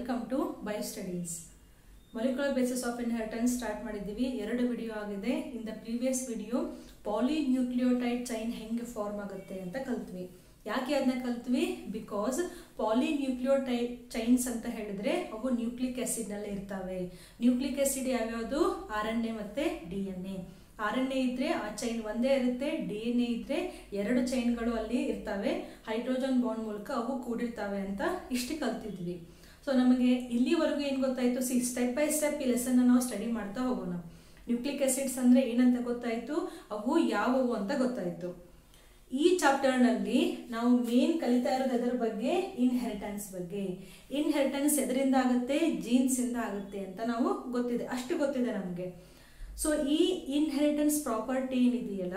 Welcome to bio studies molecular basis of inheritance start ಮಾಡಿದ್ದೀವಿ ಎರಡು video ಆಗಿದೆ in the previous video polynucleotide chain ಹೆಂಗೆ form ಆಗುತ್ತೆ ಅಂತ ಕಲ್ತ್ವಿ ಯಾಕೆ ಅದನ್ನ ಕಲ್ತ್ವಿ ಬಿಕಾಸ್ ಪಾಲಿನ್ಯೂಕ್ಲಿಯೋಟೈಡ್ ಚೈನ್ಸ್ ಅಂತ ಹೇಳಿದ್ರೆ ಅವು ನ್ಯೂಕ್ಲಿಕ್ ಆಸಿಡ್ನಲ್ಲೇ ಇರ್ತವೆ ನ್ಯೂಕ್ಲಿಕ್ ಆಸಿಡ್ ಯಾವ್ಯಾವುದು ಆರ್ ಎನ್ ಎ ಮತ್ತೆ D N A R N A ಇದ್ರೆ ಆ ಚೈನ್ ಒಂದೇ ಇರುತ್ತೆ ಡಿ ಎನ್ ಎ ಇದ್ರೆ ಎರಡು ಚೈನ್ಗಳು ಅಲ್ಲಿ ಇರ್ತವೆ ಹೈಡ್ರೋಜನ್ ಬಾಂಡ್ ಮೂಲಕ ಅವು ಕೂಡಿರ್ತವೆ ಅಂತ ಇಷ್ಟು ಕಲ್ತಿದ್ವಿ ಸೊ ನಮಗೆ ಇಲ್ಲಿವರೆಗೂ ಏನು ಗೊತ್ತಾಯ್ತು ಸಿ ಸ್ಟೆಪ್ ಬೈ ಸ್ಟೆಪ್ ಈ ಲೆಸನ್ ನಾವು ಸ್ಟಡಿ ಮಾಡ್ತಾ ಹೋಗೋಣ ನ್ಯೂಕ್ಲಿಕ್ ಆಸಿಡ್ಸ್ ಅಂದ್ರೆ ಏನಂತ ಗೊತ್ತಾಯ್ತು ಅವು ಯಾವುವು ಅಂತ ಗೊತ್ತಾಯ್ತು ಈ ಚಾಪ್ಟರ್ನಲ್ಲಿ ನಾವು ಮೇನ್ ಕಲಿತಾ ಇರೋದು ಅದರ ಬಗ್ಗೆ ಇನ್ಹೆರಿಟೆನ್ಸ್ ಬಗ್ಗೆ ಇನ್ಹೆರಿಟೆನ್ಸ್ ಎದರಿಂದ ಆಗುತ್ತೆ ಜೀನ್ಸ್ ಇಂದ ಆಗುತ್ತೆ ಅಂತ ನಾವು ಗೊತ್ತಿದೆ ಅಷ್ಟು ಗೊತ್ತಿದೆ ನಮಗೆ ಸೊ ಈ ಇನ್ಹೆರಿಟೆನ್ಸ್ ಪ್ರಾಪರ್ಟಿ ಏನಿದೆಯಲ್ಲ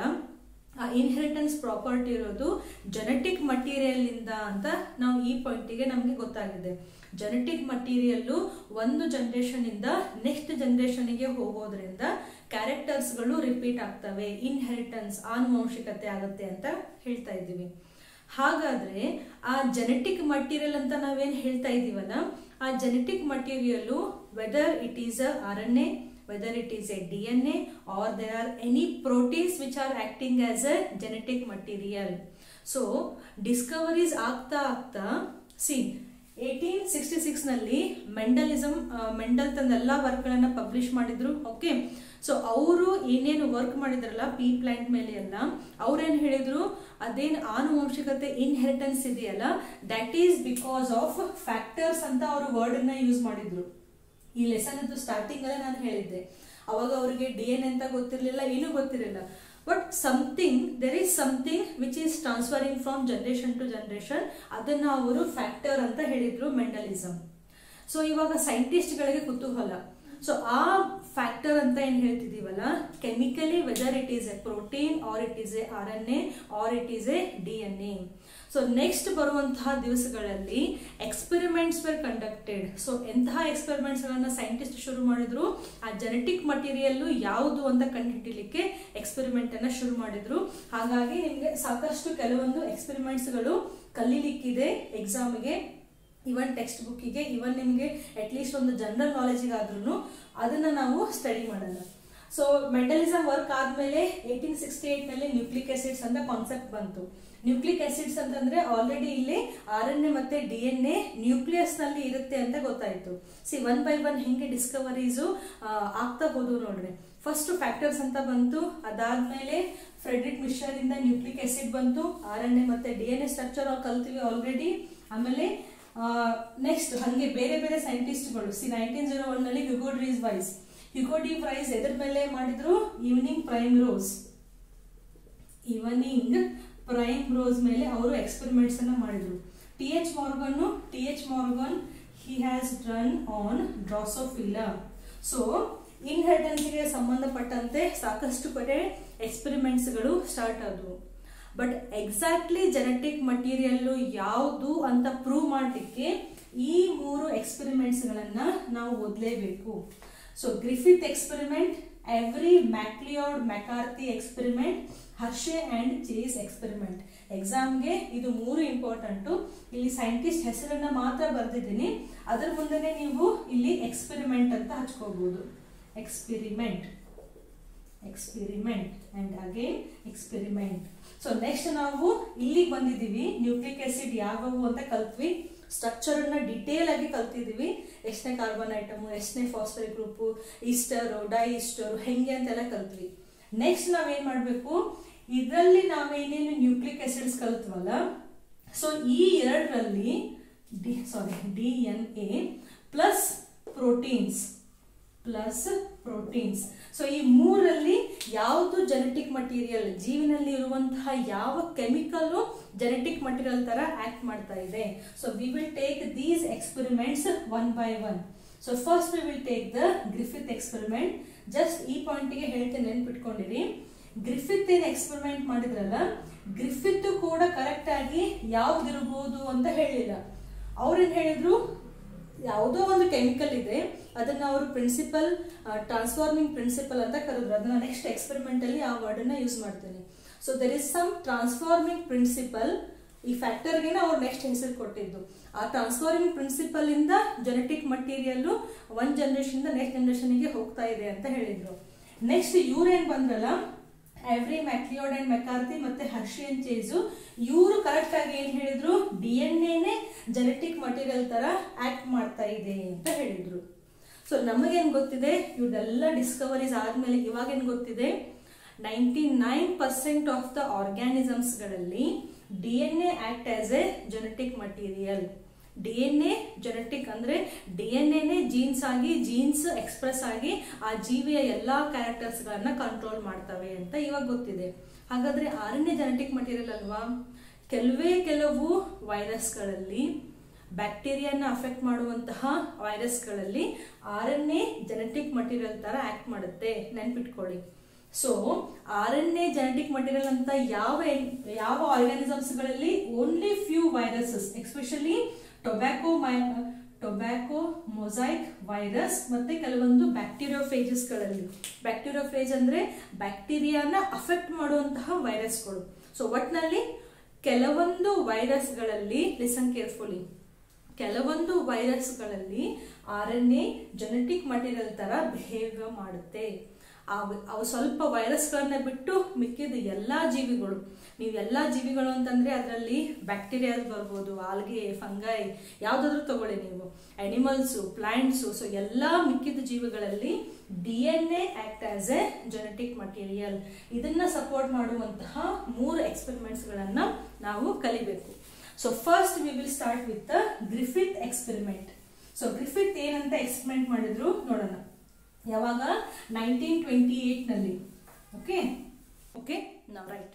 ಆ ಇನ್ಹೆರಿಟೆನ್ಸ್ ಪ್ರಾಪರ್ಟಿ ಇರೋದು ಜೆನೆಟಿಕ್ ಮಟೀರಿಯಲ್ ಇಂದ ಅಂತ ನಾವು ಈ ಪಾಯಿಂಟಿಗೆ ನಮಗೆ ಗೊತ್ತಾಗಿದೆ ಜೆನೆಟಿಕ್ ಮಟೀರಿಯಲ್ಲು ಒಂದು ಜನರೇಷನ್ ಇಂದ ನೆಕ್ಸ್ಟ್ ಜನರೇಷನ್ಗೆ ಹೋಗೋದ್ರಿಂದ ಕ್ಯಾರೆಕ್ಟರ್ಸ್ಗಳು ರಿಪೀಟ್ ಆಗ್ತವೆ ಇನ್ಹೆರಿಟೆನ್ಸ್ ಆನುವಂಶಿಕತೆ ಆಗುತ್ತೆ ಅಂತ ಹೇಳ್ತಾ ಇದ್ದೀವಿ ಹಾಗಾದ್ರೆ ಆ ಜೆನೆಟಿಕ್ ಮಟೀರಿಯಲ್ ಅಂತ ನಾವೇನು ಹೇಳ್ತಾ ಇದ್ದೀವಲ್ಲ ಆ genetic material whether it is a R N A whether it is a DNA or there are any proteins which are acting as a genetic material. So, discoveries ಆಗ್ತಾ ಆಗ್ತಾ ಸಿ ಏಯ್ಟೀನ್ ಸಿಕ್ಸ್ಟಿ ಸಿಕ್ಸ್ನಲ್ಲಿ Mendelism Mendel ತಂದೆಲ್ಲ ವರ್ಕ್ಗಳನ್ನು publish ಮಾಡಿದ್ರು okay so ಅವರು ಏನೇನು work ಮಾಡಿದ್ರಲ್ಲ ಪೀ plant ಮೇಲೆ ಎಲ್ಲ ಅವ್ರೇನು ಹೇಳಿದ್ರು ಅದೇನು ಆನುವಂಶಿಕತೆ ಇನ್ಹೆರಿಟೆನ್ಸ್ ಇದೆಯಲ್ಲ that is because of factors ಅಂತ ಅವರು ವರ್ಡನ್ನ ಯೂಸ್ ಮಾಡಿದ್ರು ಈ ಲೆಸನ್ ಅದು ಸ್ಟಾರ್ಟಿಂಗ್ ಅಲ್ಲೇ ನಾನು ಹೇಳಿದ್ದೆ ಅವಾಗ ಅವರಿಗೆ ಡಿ ಎನ್ ಅಂತ ಗೊತ್ತಿರಲಿಲ್ಲ ಏನೂ ಗೊತ್ತಿರಲಿಲ್ಲ but something there is something which is transferring from generation to generation ಅದನ್ನ ಅವರು ಫ್ಯಾಕ್ಟರ್ ಅಂತ ಹೇಳಿದ್ರು ಮೆಂಡಲಿಸಮ್ ಸೊ ಇವಾಗ ಸೈಂಟಿಸ್ಟ್ಗಳಿಗೆ ಕುತೂಹಲ ಸೊ ಆ ಫ್ಯಾಕ್ಟರ್ ಅಂತ ಏನು ಹೇಳ್ತಿದೀವಲ್ಲ chemically whether it is a protein or it is a R N A or it is a D N A so next ಬರುವಂತಹ ದಿವಸಗಳಲ್ಲಿ ಎಕ್ಸ್ಪೆರಿಮೆಂಟ್ಸ್ ವೇರ್ ಕಂಡಕ್ಟೆಡ್ ಸೊ ಎಂತಹ ಎಕ್ಸ್ಪೆರಿಮೆಂಟ್ಸ್ಗಳನ್ನ ಸೈಂಟಿಸ್ಟ್ ಶುರು ಮಾಡಿದ್ರು ಆ ಜೆನೆಟಿಕ್ ಮಟೀರಿಯಲ್ ಯಾವುದು ಅಂತ ಕಂಡುಹಿಡಿಲಿಕ್ಕೆ ಎಕ್ಸ್ಪೆರಿಮೆಂಟ್ ಅನ್ನ ಶುರು ಮಾಡಿದ್ರು ಹಾಗಾಗಿ ನಿಮಗೆ ಸಾಕಷ್ಟು ಕೆಲವೊಂದು ಎಕ್ಸ್ಪೆರಿಮೆಂಟ್ಸ್ಗಳು ಕಲೀಲಿಕ್ಕಿದೆ ಎಕ್ಸಾಮ್ಗೆ ಇವನ್ ಟೆಕ್ಸ್ಟ್ ಬುಕ್ಕಿಗೆ ಇವನ್ ನಿಮಗೆ ಅಟ್ಲೀಸ್ಟ್ ಒಂದು ಜನರಲ್ ನಾಲೆಜಿಗಾದ್ರೂ ಅದನ್ನ ನಾವು ಸ್ಟಡಿ ಮಾಡೋಣ ಸೊ ಮೆಂಟಲಿಸಮ್ ವರ್ಕ್ ಆದ್ಮೇಲೆ ಏಯ್ಟೀನ್ ಸಿಕ್ಸ್ಟಿ ಏಟ್ ನಲ್ಲಿ ನ್ಯೂಕ್ಲಿಕ್ ಆಸಿಡ್ಸ್ ಅಂತ ಕಾನ್ಸೆಪ್ಟ್ ಬಂತು ನ್ಯೂಕ್ಲಿಕ್ ಆಸಿಡ್ಸ್ ಅಂತಂದ್ರೆ ಆಲ್ರೆಡಿ ಇಲ್ಲಿ ಆರ್ ಎನ್ ಎ ಮತ್ತೆ ಡಿ ಎನ್ ಎ ನ್ಯೂಕ್ಲಿಯಸ್ ನಲ್ಲಿ ಇರುತ್ತೆ ಅಂತ ಗೊತ್ತಾಯ್ತು ಸಿ ಒನ್ ಬೈ ಒನ್ ಹೆಂಗೆ ಡಿಸ್ಕವರೀಸು ಆಗ್ತಾ ಹೋದು ನೋಡ್ರಿ ಫಸ್ಟ್ ಫ್ಯಾಕ್ಟರ್ಸ್ ಅಂತ ಬಂತು ಅದಾದ್ಮೇಲೆ ಫ್ರೆಡ್ರಿಕ್ ಮಿಷರ್ ಇಂದ ನ್ಯೂಕ್ಲಿಕ್ ಆಸಿಡ್ ಬಂತು ಆರ್ ಎನ್ ಎ ಮತ್ತೆ ಡಿ ಎನ್ ಎ ಸ್ಟ್ರಕ್ಚರ್ ಕಲ್ತೀವಿ ಆಲ್ರೆಡಿ ಆಮೇಲೆ ನೆಕ್ಸ್ಟ್ ಹಂಗೆ ಬೇರೆ ಬೇರೆ ಸೈಂಟಿಸ್ಟ್ಗಳು ಸಿ ನೈನ್ಟೀನ್ ಜೀರೋ ಒನ್ ನಲ್ಲಿ Hugo de Vries Vries Hugo de Vries ಎದ್ರ ಮೇಲೆ ಮಾಡಿದ್ರು evening primrose evening primrose ಮೇಲೆ ಅವರು ಎಕ್ಸ್ಪೆರಿಮೆಂಟ್ಸ್ ಅನ್ನ ಮಾಡಿದ್ರು T H Morgan T H Morgan he has run on Drosophila so ಇನ್ಹೆರಿಟೆನ್ಸ್ಗೆ ಸಂಬಂಧಪಟ್ಟಂತೆ ಸಾಕಷ್ಟು ಕಡೆ ಎಕ್ಸ್ಪೆರಿಮೆಂಟ್ಸ್ಗಳು ಸ್ಟಾರ್ಟ್ ಆದವು ಬಟ್ ಎಕ್ಸಾಕ್ಟ್ಲಿ ಜೆನೆಟಿಕ್ ಮಟೀರಿಯಲ್ ಯಾವುದು ಅಂತ ಪ್ರೂವ್ ಮಾಡಲಿಕ್ಕೆ ಈ ಮೂರು ಎಕ್ಸ್ಪೆರಿಮೆಂಟ್ಸ್ಗಳನ್ನ ನಾವು ಓದಲೇಬೇಕು so Griffith experiment Avery MacLeod McCarty experiment Hershey and Chase experiment ಎಕ್ಸಾಮ್ಗೆ ಇದು ಮೂರು ಇಂಪಾರ್ಟೆಂಟು ಇಲ್ಲಿ ಸೈಂಟಿಸ್ಟ್ ಹೆಸರನ್ನ ಮಾತ್ರ ಬರೆದಿದ್ದೀನಿ ಅದರ ಮುಂದೆನೆ ನೀವು ಇಲ್ಲಿ ಎಕ್ಸ್ಪೆರಿಮೆಂಟ್ ಅಂತ ಹಚ್ಕೋಬಹುದು experiment experiment and again experiment so next ನಾವು ಇಲ್ಲಿಗೆ ಬಂದಿದ್ದೀವಿ ನ್ಯೂಕ್ಲಿಕ್ ಆಸಿಡ್ ಯಾವವು ಅಂತ ಕಲ್ತ್ವಿ ಸ್ಟ್ರಕ್ಚರ್ ಅನ್ನ ಡಿಟೇಲ್ ಆಗಿ ಕಲ್ತಿದೀವಿ ಎಷ್ಟನೇ ಕಾರ್ಬನ್ ಐಟಮ್ ಎಷ್ಟನೇ phosphoric group ester diester ಹೆಂಗೆ ಅಂತೆಲ್ಲ ಕಲ್ತ್ವಿ ನೆಕ್ಸ್ಟ್ ನಾವೇನ್ ಮಾಡಬೇಕು ಇದರಲ್ಲಿ ನಾವೇನೇನು ನ್ಯೂಕ್ಲಿಕ್ ಆಸಿಡ್ಸ್ ಕಲ್ತ್ವಲ್ಲ ಸೊ ಈ ಎರಡರಲ್ಲಿ D sorry D N A plus proteins plus proteins so ಈ ಮೂರಲ್ಲಿ ಯಾವುದು ಜೆನೆಟಿಕ್ ಮಟೀರಿಯಲ್ ಜೀವಿನಲ್ಲಿ ಇರುವಂತಹ ಯಾವ ಕೆಮಿಕಲ್ ಜೆನೆಟಿಕ್ ಮಟೀರಿಯಲ್ ತರ ಆಕ್ಟ್ ಮಾಡ್ತಾ ಇದೆ so we will take these experiments one by one so first we will take the Griffith experiment just ಈ ಪಾಯಿಂಟ್ಗೆ ಹೇಳ್ತೇನೆ ನೆನ್ಪಿಟ್ಕೊಂಡಿರಿ ಗ್ರಿಫಿತ್ ಏನ್ ಎಕ್ಸ್ಪೆರಿಮೆಂಟ್ ಮಾಡಿದ್ರಲ್ಲ ಗ್ರಿಫಿತ್ ಕೂಡ ಕರೆಕ್ಟ್ ಆಗಿ ಯಾವ್ದಿರಬಹುದು ಅಂತ ಹೇಳಿಲ್ಲ ಅವ್ರೇನ್ ಹೇಳಿದ್ರು ಯಾವುದೋ ಒಂದು ಕೆಮಿಕಲ್ ಇದೆ ಅದನ್ನ ಅವರು ಪ್ರಿನ್ಸಿಪಲ್ ಟ್ರಾನ್ಸ್ಫಾರ್ಮಿಂಗ್ ಪ್ರಿನ್ಸಿಪಲ್ ಅಂತ ಕರೆದ್ರು ಅದನ್ನ ನೆಕ್ಸ್ಟ್ ಎಕ್ಸ್ಪೆರಿಮೆಂಟ್ ಅಲ್ಲಿ ಆ ವರ್ಡ್ ಅನ್ನ ಯೂಸ್ ಮಾಡ್ತೀನಿ so there is some transforming principle ಈ ಫ್ಯಾಕ್ಟರ್ಗೆ ಅವ್ರು ನೆಕ್ಸ್ಟ್ ಹೆಸರು ಕೊಟ್ಟಿದ್ದು ಆ ಟ್ರಾನ್ಸ್ಫರಿಂಗ್ ಪ್ರಿನ್ಸಿಪಲ್ ಇಂದ ಜೆನೆಟಿಕ್ ಮಟೀರಿಯಲ್ ಒನ್ ಜನರೇಷನ್ ಇಂದ ನೆಕ್ಸ್ಟ್ ಜನರೇಷನ್ಗೆ ಹೋಗ್ತಾ ಇದೆ ಅಂತ ಹೇಳಿದ್ರು ನೆಕ್ಸ್ಟ್ ಇವ್ರೇನ್ ಬಂದ್ರಲ್ಲ ಎವ್ರಿ ಮ್ಯಾಕ್ಲಿಯೋಡ್ ಅಂಡ್ ಮೆಕಾರ್ತಿ ಮತ್ತೆ ಹರ್ಷಿಯನ್ ಚೇಸು ಇವರು ಕರೆಕ್ಟ್ ಆಗಿ ಏನ್ ಹೇಳಿದ್ರು ಡಿ ಎನ್ ಎನೆ ಜೆನೆಟಿಕ್ ಮಟೀರಿಯಲ್ ತರ ಆಕ್ಟ್ ಮಾಡ್ತಾ ಇದೆ ಅಂತ ಹೇಳಿದ್ರು ಸೊ ನಮಗೇನ್ ಗೊತ್ತಿದೆ ಇವ್ರದೆಲ್ಲ ಡಿಸ್ಕವರೀಸ್ ಆದ್ಮೇಲೆ ಇವಾಗೇನ್ ಗೊತ್ತಿದೆ ninety nine percent of the ಆರ್ಗ್ಯಾನಿಸಮ್ಸ್ಗಳಲ್ಲಿ D N A act as a genetic material D N A genetic ಅಂದ್ರೆ ಡಿ ಎನ್ ಎನೇ ಜೀನ್ಸ್ ಆಗಿ ಜೀನ್ಸ್ ಎಕ್ಸ್ಪ್ರೆಸ್ ಆಗಿ ಆ ಜೀವಿಯ ಎಲ್ಲಾ ಕ್ಯಾರೆಕ್ಟರ್ಸ್ ಗಳನ್ನ ಕಂಟ್ರೋಲ್ ಮಾಡ್ತವೆ ಅಂತ ಇವಾಗ ಗೊತ್ತಿದೆ ಹಾಗಾದ್ರೆ R N A genetic material ಅಲ್ವಾ ಕೆಲವೇ ಕೆಲವು ವೈರಸ್ಗಳಲ್ಲಿ ಬ್ಯಾಕ್ಟೀರಿಯಾನ ಅಫೆಕ್ಟ್ ಮಾಡುವಂತಹ ವೈರಸ್ಗಳಲ್ಲಿ R N A genetic material ತರ ಆಕ್ಟ್ ಮಾಡುತ್ತೆ ನೆನ್ಪಿಟ್ಕೊಳ್ಳಿ so R N A genetic material ಅಂತ ಯಾವ ಯಾವ ಆರ್ಗಾನಿಸಮ್ಸ್ಗಳಲ್ಲಿ only few viruses especially tobacco my tobacco mosaic virus ಮತ್ತೆ ಕೆಲವೊಂದು ಬ್ಯಾಕ್ಟೀರಿಯೋಫೇಜಸ್ಗಳಲ್ಲಿ ಬ್ಯಾಕ್ಟೀರಿಯೋಫೇಜ್ ಅಂದ್ರೆ ಬ್ಯಾಕ್ಟೀರಿಯಾನ ಅಫೆಕ್ಟ್ ಮಾಡುವಂತಹ ವೈರಸ್ಗಳು ಸೊ ಒಟ್ನಲ್ಲಿ ಕೆಲವೊಂದು ವೈರಸ್ಗಳಲ್ಲಿ ಲಿಸನ್ ಕೇರ್ಫುಲಿ ಕೆಲವೊಂದು ವೈರಸ್ಗಳಲ್ಲಿ R N A genetic material ತರ ಬಿಹೇವ್ ಮಾಡುತ್ತೆ ಅವು ಸ್ವಲ್ಪ ವೈರಸ್ಗಳನ್ನ ಬಿಟ್ಟು ಮಿಕ್ಕಿದ ಎಲ್ಲಾ ಜೀವಿಗಳು ನೀವು ಎಲ್ಲಾ ಜೀವಿಗಳು ಅಂತಂದ್ರೆ ಅದರಲ್ಲಿ ಬ್ಯಾಕ್ಟೀರಿಯಾಸ್ ಬರ್ಬೋದು ಆಲ್ಗೆ ಫಂಗೈ ಯಾವ್ದಾದ್ರು ತಗೊಳ್ಳಿ ನೀವು ಅನಿಮಲ್ಸು ಪ್ಲಾಂಟ್ಸು ಸೊ ಎಲ್ಲಾ ಮಿಕ್ಕಿದ ಜೀವಿಗಳಲ್ಲಿ D N A act as a genetic material ಇದನ್ನ ಸಪೋರ್ಟ್ ಮಾಡುವಂತಹ ಮೂರು ಎಕ್ಸ್ಪೆರಿಮೆಂಟ್ಸ್ ಗಳನ್ನ ನಾವು ಕಲಿಬೇಕು so first we will start with Griffith experiment so Griffith ಏನಂತ ಎಕ್ಸ್ಪೆರಿಮೆಂಟ್ ಮಾಡಿದ್ರು ನೋಡೋಣ ಯಾವಾಗ ನೈನ್ಟೀನ್ ಟ್ವೆಂಟಿ ಏಟ್ನಲ್ಲಿ ಓಕೆ ಓಕೆ ನಾವು ರೈಟ್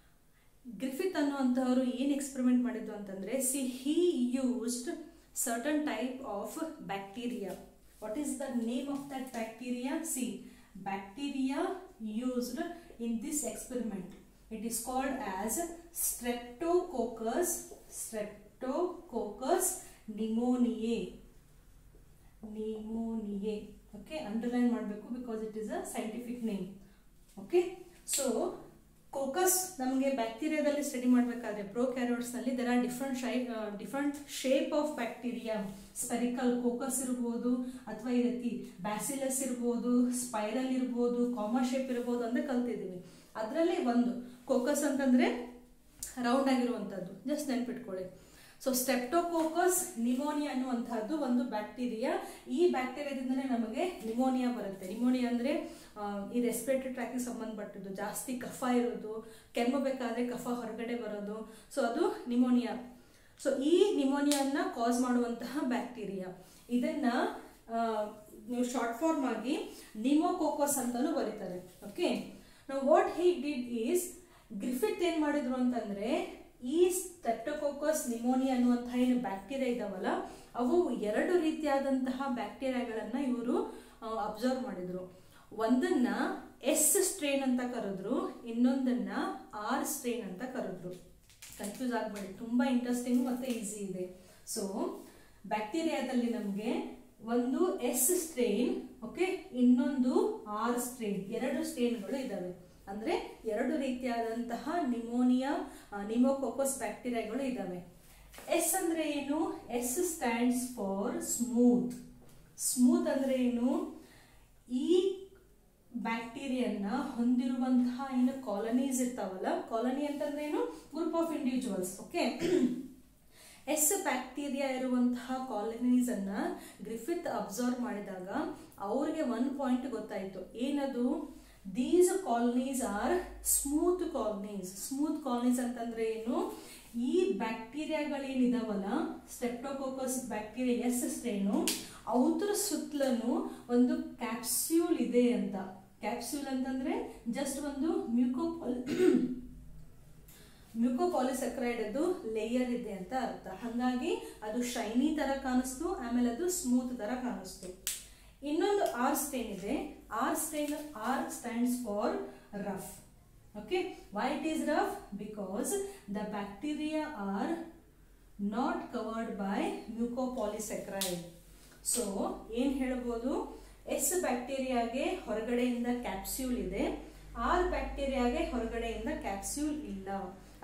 ಗ್ರಿಫಿತ್ ಅನ್ನುವಂಥವ್ರು ಏನು ಎಕ್ಸ್ಪೆರಿಮೆಂಟ್ ಮಾಡಿದ್ದು ಅಂತಂದ್ರೆ see he used certain type of bacteria what is the name of that bacteria see bacteria used in this experiment it is called as Streptococcus Streptococcus pneumoniae pneumoniae okay underline ಮಾಡಬೇಕು because it is a scientific name okay so coccus ನಮಗೆ ಬ್ಯಾಕ್ಟೀರಿಯಾದಲ್ಲಿ study ಮಾಡಬೇಕಾದ್ರೆ ಪ್ರೋ ನಲ್ಲಿ there are different ಶೈ different shape of bacteria spherical coccus ಇರ್ಬೋದು ಅಥವಾ ಈ ರೀತಿ ಬ್ಯಾಸಿಲಸ್ ಇರ್ಬೋದು ಸ್ಪೈರಲ್ ಇರ್ಬೋದು ಕಾಮ ಶೇಪ್ ಇರ್ಬೋದು ಅಂತ ಕಲ್ತಿದ್ದೀವಿ ಅದರಲ್ಲಿ ಒಂದು ಕೋಕಸ್ ಅಂತಂದ್ರೆ ರೌಂಡ್ ಆಗಿರುವಂಥದ್ದು ಜಸ್ಟ್ ನೆನ್ಪಿಟ್ಕೊಳ್ಳಿ ಸೊ ಸ್ಟೆಪ್ಟೋಕೋಕಸ್ ನಿಮೋನಿಯಾ ಅನ್ನುವಂತಹದ್ದು ಒಂದು ಬ್ಯಾಕ್ಟೀರಿಯಾ ಈ ಬ್ಯಾಕ್ಟೀರಿಯಾದಿಂದಲೇ ನಮಗೆ ನಿಮೋನಿಯಾ ಬರುತ್ತೆ ನಿಮೋನಿಯಾ ಅಂದ್ರೆ ಈ ರೆಸ್ಪಿರೇಟರಿ ಟ್ರ್ಯಾಕಿಗೆ ಸಂಬಂಧಪಟ್ಟದ್ದು ಜಾಸ್ತಿ ಕಫ ಇರೋದು ಕೆಮ್ಮಬೇಕಾದ್ರೆ ಕಫ ಹೊರಗಡೆ ಬರೋದು ಸೊ ಅದು ನಿಮೋನಿಯಾ ಸೊ ಈ ನಿಮೋನಿಯಾನ ಕಾಸ್ ಮಾಡುವಂತಹ ಬ್ಯಾಕ್ಟೀರಿಯಾ ಇದನ್ನ ನೀವು ಶಾರ್ಟ್ ಫಾರ್ಮ್ ಆಗಿ ನಿಮೋಕೋಕೋಸ್ ಅಂತಾನು ಬರೀತಾರೆ ಓಕೆ ನಾವು what he did is Griffith ಏನ್ ಮಾಡಿದ್ರು ಅಂತಂದ್ರೆ ಈ ಸ್ಟೆಪ್ಟೋಕೋಕಸ್ ನಿಮೋನಿಯಾ ಅನ್ನುವಂತಹ ಏನು ಬ್ಯಾಕ್ಟೀರಿಯಾ ಇದಾವಲ್ಲ ಅವು ಎರಡು ರೀತಿಯಾದಂತಹ ಬ್ಯಾಕ್ಟೀರಿಯಾಗಳನ್ನ ಇವರು ಅಬ್ಸರ್ವ್ ಮಾಡಿದ್ರು ಒಂದನ್ನ ಎಸ್ ಸ್ಟ್ರೇನ್ ಅಂತ ಕರೆದ್ರು ಇನ್ನೊಂದನ್ನ ಆರ್ ಸ್ಟ್ರೇನ್ ಅಂತ ಕರೆದ್ರು ಕನ್ಫ್ಯೂಸ್ ಆಗಬೇಡಿ ತುಂಬಾ ಇಂಟ್ರೆಸ್ಟಿಂಗ್ ಮತ್ತೆ ಈಸಿ ಇದೆ ಸೊ ಬ್ಯಾಕ್ಟೀರಿಯಾದಲ್ಲಿ ನಮಗೆ ಒಂದು ಎಸ್ ಸ್ಟ್ರೇನ್ ಓಕೆ ಇನ್ನೊಂದು ಆರ್ ಸ್ಟ್ರೇನ್ ಎರಡು ಸ್ಟ್ರೇನ್ಗಳು ಇದಾವೆ ಅಂದ್ರೆ ಎರಡು ರೀತಿಯಾದಂತಹ ನಿಮೋನಿಯಾ ನಿಮೋಕೋಕಸ್ ಬ್ಯಾಕ್ಟೀರಿಯಾಗಳು ಇದಾವೆ ಎಸ್ ಅಂದ್ರೆ ಏನು S stands for smooth smooth ಅಂದ್ರೆ ಏನು ಈ ಬ್ಯಾಕ್ಟೀರಿಯನ್ನ ಹೊಂದಿರುವಂತಹ ಏನು ಕಾಲನೀಸ್ ಇರ್ತಾವಲ್ಲ ಕಾಲನಿ ಅಂತಂದ್ರೆ ಏನು group of individuals okay S bacteria ಇರುವಂತಹ ಕಾಲನೀಸ್ ಅನ್ನ ಗ್ರಿಫಿತ್ ಅಬ್ಸರ್ವ್ ಮಾಡಿದಾಗ ಅವ್ರಿಗೆ ಒನ್ ಪಾಯಿಂಟ್ ಗೊತ್ತಾಯ್ತು ಏನದು these colonies are smooth colonies smooth colonies ಅಂತಂದ್ರೆ ಏನು ಈ ಬ್ಯಾಕ್ಟೀರಿಯಾಗಳೇನಿದಾವಲ್ಲ ಸ್ಟೆಪ್ಟೋಕೋಕಸ್ ಬ್ಯಾಕ್ಟೀರಿಯಾ ಎಸ್ ಸ್ಟ್ರೇನು ಅವ್ರ ಸುತ್ತಲೂ ಒಂದು ಕ್ಯಾಪ್ಸ್ಯೂಲ್ ಇದೆ ಅಂತ ಕ್ಯಾಪ್ಸ್ಯೂಲ್ ಅಂತಂದ್ರೆ ಜಸ್ಟ್ ಒಂದು ಮ್ಯೂಕೋಪಾಲ್ ಮ್ಯೂಕೋಪಾಲಿಸಕ್ರೈಡ್ ಅದು ಲೇಯರ್ ಇದೆ ಅಂತ ಅರ್ಥ ಹಾಗಾಗಿ ಅದು ಶೈನಿ ತರ ಕಾಣಿಸ್ತು ಆಮೇಲೆ ಅದು ಸ್ಮೂತ್ ತರ ಕಾಣಿಸ್ತು ಇನ್ನೊಂದು ಆರ್ ಸ್ಟೇನ್ ಇದೆ R strain R stands for rough okay why it is rough because the bacteria are not covered by mucopolysaccharide so ಏನ್ ಹೇಳ್ಬೋದು ಎಸ್ ಬ್ಯಾಕ್ಟೀರಿಯಾಗೆ ಹೊರಗಡೆಯಿಂದ ಕ್ಯಾಪ್ಸ್ಯೂಲ್ ಇದೆ ಆರ್ ಬ್ಯಾಕ್ಟೀರಿಯಾಗೆ ಹೊರಗಡೆಯಿಂದ ಕ್ಯಾಪ್ಸ್ಯೂಲ್ ಇಲ್ಲ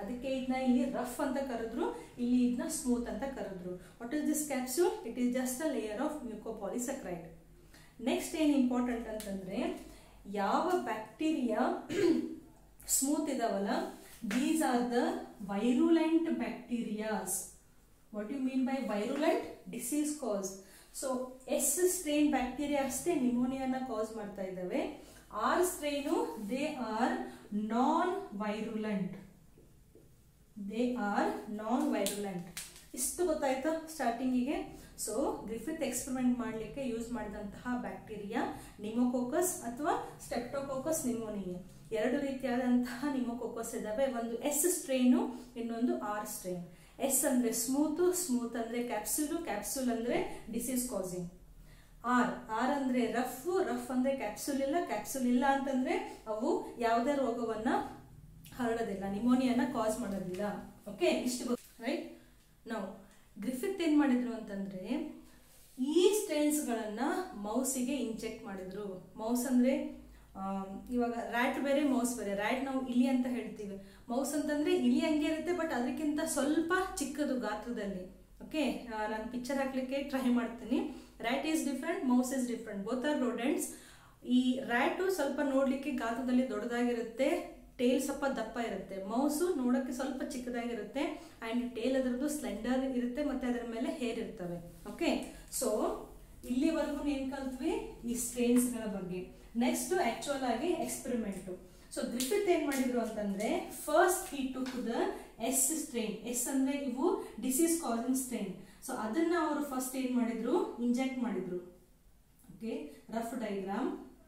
ಅದಕ್ಕೆ ಇದನ್ನ ಇಲ್ಲಿ ರಫ್ ಅಂತ ಕರೆದ್ರು ಇಲ್ಲಿ ಇದನ್ನ ಸ್ಮೂತ್ ಅಂತ ಕರೆದ್ರು what is this capsule it is just a layer of mucopolysaccharide next ಏನು ಇಂಪಾರ್ಟೆಂಟ್ ಅಂತಂದ್ರೆ ಯಾವ ಬ್ಯಾಕ್ಟೀರಿಯಾ ಸ್ಮೂತ್ ಇದಾವಲ್ಲ these are the virulent bacterias what you mean by virulent disease cause so S strain bacteria ಅಷ್ಟೇ ನಿಮೋನಿಯಾನ cause ಮಾಡ್ತಾ ಇದ್ದಾವೆ R strain they are non virulent they are non virulent ಇಷ್ಟು ಗೊತ್ತಾಯ್ತಾ ಸ್ಟಾರ್ಟಿಂಗಿಗೆ ಸೊ ಗ್ರಿಫಿತ್ ಎಕ್ಸ್ಪೆರಿಮೆಂಟ್ ಮಾಡಲಿಕ್ಕೆ use ಮಾಡಿದಂತಹ bacteria pneumococcus ಅಥವಾ ಸ್ಟೆಪ್ಟೋಕೋಕಸ್ ನಿಮೋನಿಯಾ ಎರಡು ರೀತಿಯಾದಂತಹ ನಿಮೋಕೋಕಸ್ ಇದಾವೆ ಒಂದು ಎಸ್ ಸ್ಟ್ರೈನು ಇನ್ನೊಂದು ಆರ್ ಸ್ಟ್ರೈನ್ ಎಸ್ ಅಂದ್ರೆ ಸ್ಮೂತ್ ಸ್ಮೂತ್ ಅಂದ್ರೆ ಕ್ಯಾಪ್ಸೂಲು ಕ್ಯಾಪ್ಸೂಲ್ ಅಂದ್ರೆ ಡಿಸೀಸ್ ಕಾಸಿಂಗ್ ಆರ್ ಆರ್ ಅಂದ್ರೆ ರಫ್ ರಫ್ ಅಂದ್ರೆ ಕ್ಯಾಪ್ಸೂಲ್ ಇಲ್ಲ ಕ್ಯಾಪ್ಸೂಲ್ ಇಲ್ಲ ಅಂತಂದ್ರೆ ಅವು ಯಾವುದೇ ರೋಗವನ್ನ ಹರಡೋದಿಲ್ಲ ನಿಮೋನಿಯಾನ ಕಾಸ್ ಮಾಡೋದಿಲ್ಲ ಓಕೆ ಇಷ್ಟು ರೈಟ್ ನಾವು ಗ್ರಿಫಿತ್ ಏನ್ ಮಾಡಿದ್ರು ಅಂತಂದ್ರೆ ಈ ಸ್ಟೈಲ್ಸ್ಗಳನ್ನ ಮೌಸಿಗೆ ಇಂಜೆಕ್ಟ್ ಮಾಡಿದ್ರು ಮೌಸ್ ಅಂದ್ರೆ ಇವಾಗ ರ್ಯಾಟ್ ಬೇರೆ ಮೌಸ್ ಬೇರೆ ರ್ಯಾಟ್ ನಾವು ಇಲಿ ಅಂತ ಹೇಳ್ತೀವಿ ಮೌಸ್ ಅಂತಂದ್ರೆ ಇಲಿ ಹಂಗೆ ಇರುತ್ತೆ ಬಟ್ ಅದಕ್ಕಿಂತ ಸ್ವಲ್ಪ ಚಿಕ್ಕದು ಗಾತ್ರದಲ್ಲಿ ಓಕೆ ನಾನು ಪಿಕ್ಚರ್ ಹಾಕ್ಲಿಕ್ಕೆ ಟ್ರೈ ಮಾಡ್ತೀನಿ rat is different mouse is different both are rodents ಈ ರ್ಯಾಟು ಸ್ವಲ್ಪ ನೋಡ್ಲಿಕ್ಕೆ ಗಾತ್ರದಲ್ಲಿ ದೊಡ್ಡದಾಗಿರುತ್ತೆ ಟೇಲ್ ಸ್ವಲ್ಪ ದಪ್ಪ ಇರುತ್ತೆ ಮೌಸು ನೋಡೋಕ್ಕೆ ಸ್ವಲ್ಪ ಚಿಕ್ಕದಾಗಿರುತ್ತೆ ಆ್ಯಂಡ್ ಟೇಲ್ ಅದರದ್ದು ಸ್ಲೆಂಡರ್ ಇರುತ್ತೆ ಮತ್ತೆ ಅದರ ಮೇಲೆ ಹೇರ್ ಇರ್ತವೆ ಓಕೆ ಸೊ ಇಲ್ಲಿವರೆಗೂ ಏನು ಕಲ್ತ್ವಿ ಈ ಸ್ಟ್ರೇನ್ಸ್ಗಳ ಬಗ್ಗೆ ನೆಕ್ಸ್ಟ್ ಆಕ್ಚುಯಲ್ ಆಗಿ ಎಕ್ಸ್ಪೆರಿಮೆಂಟು ಸೊ ಗ್ರಿಫಿತ್ ಏನ್ ಮಾಡಿದ್ರು ಅಂತಂದ್ರೆ first he took the S strain S ಅಂದ್ರೆ ಇವು ಡಿಸೀಸ್ ಕಾಸಿಂಗ್ ಸ್ಟ್ರೈನ್ ಸೊ ಅದನ್ನ ಅವರು ಫಸ್ಟ್ ಏನ್ ಮಾಡಿದ್ರು ಇಂಜೆಕ್ಟ್ ಮಾಡಿದ್ರು okay rough diagram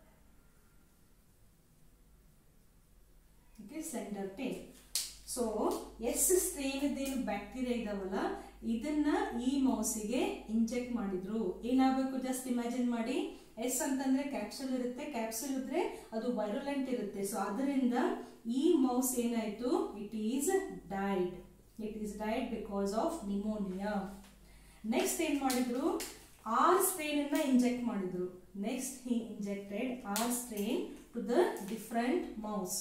okay slender tail so S strain ಏನು ಬ್ಯಾಕ್ಟೀರಿಯಾ ಇದಾವಲ್ಲ ಇದನ್ನ ಈ ಮೌಸಿಗೆ ಇಂಜೆಕ್ಟ್ ಮಾಡಿದ್ರು ಏನಾಗಬೇಕು ಜಸ್ಟ್ ಇಮ್ಯಾಜಿನ್ ಮಾಡಿ ಎಸ್ ಅಂತಂದ್ರೆ ಕ್ಯಾಪ್ಸುಲ್ ಇರುತ್ತೆ ಕ್ಯಾಪ್ಸುಲ್ ಇದ್ರೆ ಅದು ವೈರುಲೆಂಟ್ ಇರುತ್ತೆ ಸೊ ಅದರಿಂದ ಈ ಮೌಸ್ ಏನಾಯ್ತು it is died it is died because of pneumonia next ಏನ್ ಮಾಡಿದ್ರು ಆರ್ ಸ್ಟ್ರೈನ್ ಅನ್ನ ಇಂಜೆಕ್ಟ್ ಮಾಡಿದ್ರು next he injected R strain to the different mouse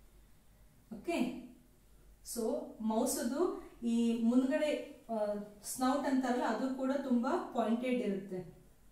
okay so ಮೌಸದು ಈ ಮುಂದ್ಗಡೆ ಸ್ನೌಟ್ ಅಂತಾರಲ್ಲ ಅದು ಕೂಡ ತುಂಬಾ ಪಾಯಿಂಟೆಡ್ ಇರುತ್ತೆ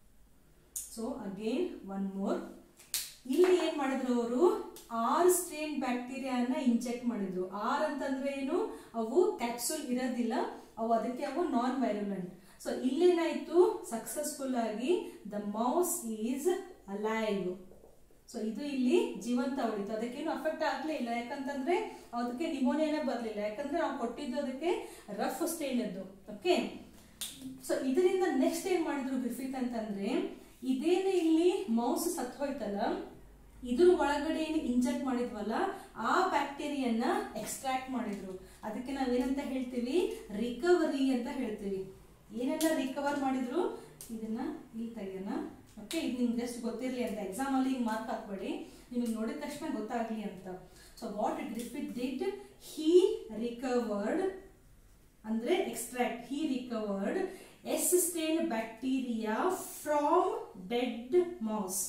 ಸೊ ಅಗೇನ್ ಒನ್ ಮೋರ್ ಇಲ್ಲಿ ಏನ್ ಮಾಡಿದ್ರು ಅವರು ಆರ್ ಸ್ಟ್ರೇನ್ ಬ್ಯಾಕ್ಟೀರಿಯಾನ ಇಂಜೆಕ್ಟ್ ಮಾಡಿದ್ರು ಆರ್ ಅಂತಂದ್ರೆ ಏನು ಅವು ಕ್ಯಾಪ್ಸೂಲ್ ಇರೋದಿಲ್ಲ ಅವು ಅದಕ್ಕೆ ಅವು ನಾನ್ ವೈರುಲೆಂಟ್ ಸೊ ಇಲ್ಲೇನಾಯ್ತು ಸಕ್ಸಸ್ಫುಲ್ ಆಗಿ the mouse is alive so ಇದು ಇಲ್ಲಿ ಜೀವಂತ ಉಳಿತು ಅದಕ್ಕೇನು ಅಫೆಕ್ಟ್ ಆಗ್ಲೇ ಇಲ್ಲ ಯಾಕಂತಂದ್ರೆ ಅದಕ್ಕೆ ನಿಮೋನಿಯಾನೇ ಬರಲಿಲ್ಲ ಯಾಕಂದ್ರೆ ನಾವು ಕೊಟ್ಟಿದ್ದು ಅದಕ್ಕೆ ರಫ್ ಸ್ಟೇನ್ ಅದು ಓಕೆ ಸೊ ಇದರಿಂದ ನೆಕ್ಸ್ಟ್ ಏನ್ ಮಾಡಿದ್ರು ಗ್ರಿಫಿತ್ ಅಂತಂದ್ರೆ ಇದೇನೇ ಇಲ್ಲಿ ಮೌಸ್ ಸತ್ ಹೋಯ್ತಲ್ಲ ಇದ್ರ ಒಳಗಡೆ ಏನು ಇಂಜೆಕ್ಟ್ ಮಾಡಿದ್ವಲ್ಲ ಆ ಬ್ಯಾಕ್ಟೀರಿಯನ್ನ ಎಕ್ಸ್ಟ್ರಾಕ್ಟ್ ಮಾಡಿದ್ರು ಅದಕ್ಕೆ ನಾವೇನಂತ ಹೇಳ್ತೀವಿ ರಿಕವರಿ ಅಂತ ಹೇಳ್ತೀವಿ ಏನೆಲ್ಲ ರಿಕವರ್ ಮಾಡಿದ್ರು ಇದನ್ನ ಇಲ್ಲಿ ತೆಗೆಯೋಣ ಓಕೆ ಇದು ನಿಮ್ಗೆ ಜಸ್ಟ್ ಗೊತ್ತಿರಲಿ ಅಂತ ಎಕ್ಸಾಮ್ ಅಲ್ಲಿ ಹಿಂಗೆ ಮಾರ್ಕ್ ಹಾಕ್ಬೇಡಿ ನಿಮಗೆ ನೋಡಿದ ತಕ್ಷಣ ಗೊತ್ತಾಗ್ಲಿ ಅಂತ so what Griffith did he recovered ಅಂದ್ರೆ extract he recovered S strain bacteria from dead mouse